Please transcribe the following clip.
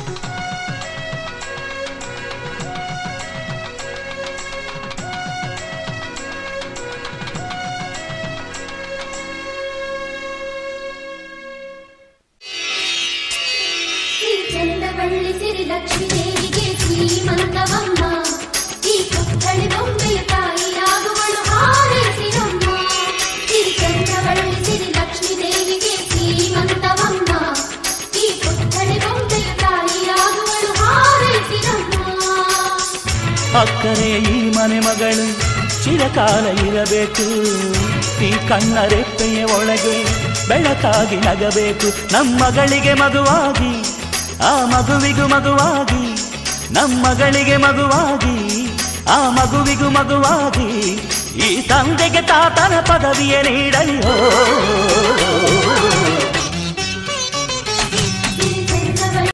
ಶ್ರೀ ಚಂದವಳ್ಳಿ ಸಿರಿ ಲಕ್ಷ್ಮೀ ದೇವಿಗೆ ಶ್ರೀಮಂತವಮ್ಮ ಈ ಪುತ್ಥಳಿ ಬೊಂಬೆಯ ತಾಯಿಯಾಗುವಳು ಹಾರೈಸಿರಮ್ಮ ಶ್ರೀ ಚಂದವಳ್ಳಿ ಸಿರಿ ಲಕ್ಷ್ಮೀ ದೇವಿಗೆ ಶ್ರೀಮಂತವಮ್ಮ ಈ ಪುತ್ಥಳಿ ಬೊಂಬೆಯ ತಾಯಿಯಾಗುವಳು ಹಾರೈಸಿರಮ್ಮ ಅಕ್ಕರೆ ಈ ಮನೆ ಮಗಳು ಚಿರಕಾಲ ಇರಬೇಕು ಈ ಕಣ್ಣ ರೆಪ್ಪೆಯ ಒಳಗೆ ಬೆಳಕಾಗಿ ನಗಬೇಕು ನಮ್ಮಗಳಿಗೆ ಮಗುವಾಗಿ ಆ ಮಗುವಿಗೂ ಮಗುವಾಗಿ ನಮ್ಮಗಳಿಗೆ ಮಗುವಾಗಿ ಆ ಮಗುವಿಗೂ ಮಗುವಾಗಿ ಈ ತಂದೆಗೆ ತಾತನ ಪದವಿಯ ನೀಡಲಿ ಹೋ